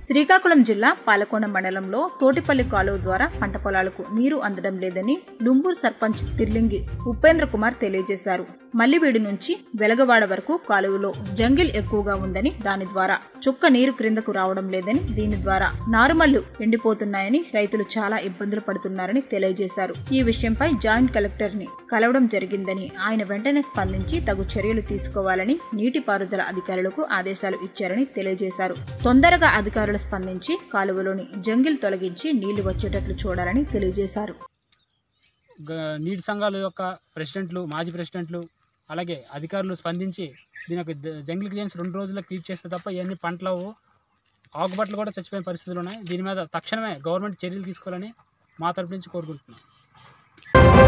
శ్రీకాకుళం జిల్లా పాలకొండ మండలంలో తోటిపల్లి కాలువ ద్వారా పంట పొలాలకు నీరు అందడం లేదని లుంబూరు సర్పంచ్ తిర్లింగి ఉపేంద్ర కుమార్ తెలియజేశారు మల్లివీడు నుంచి వెలగవాడ వరకు కాలువలో జంగిల్ ఎక్కువగా ఉందని దాని ద్వారా చుక్క నీరు క్రిందకు రావడం లేదని దీని ద్వారా నారుమళ్లు ఎండిపోతున్నాయని రైతులు చాలా ఇబ్బందులు పడుతున్నారని తెలియజేశారు ఈ విషయంపై జాయింట్ కలెక్టర్ ని కలవడం జరిగిందని ఆయన వెంటనే స్పందించి తగు చర్యలు తీసుకోవాలని నీటిపారుదల అధికారులకు ఆదేశాలు ఇచ్చారని తెలియజేశారు తొందరగా అధికారులు స్పందించి కాలువలోని జంగిల్ తొలగించి నీళ్లు వచ్చేటట్లు చూడాలని తెలియజేశారు గ- నీటి సంఘాల యొక్క ప్రెసిడెంట్లు మాజీ ప్రెసిడెంట్లు అలాగే అధికారులు స్పందించి దీని యొక్క జ- జంగిల్ క్లియరెన్స్ రెండు రోజుల్లో క్లీన్ చేస్తే తప్ప ఇవన్నీ పంటలు ఆకుబట్టలు కూడా చచ్చిపోయే పరిస్థితులు ఉన్నాయి దీని మీద తక్షణమే గవర్నమెంట్ చర్యలు తీసుకోవాలని మా తరపు నుంచి కోరుకుంటున్నాం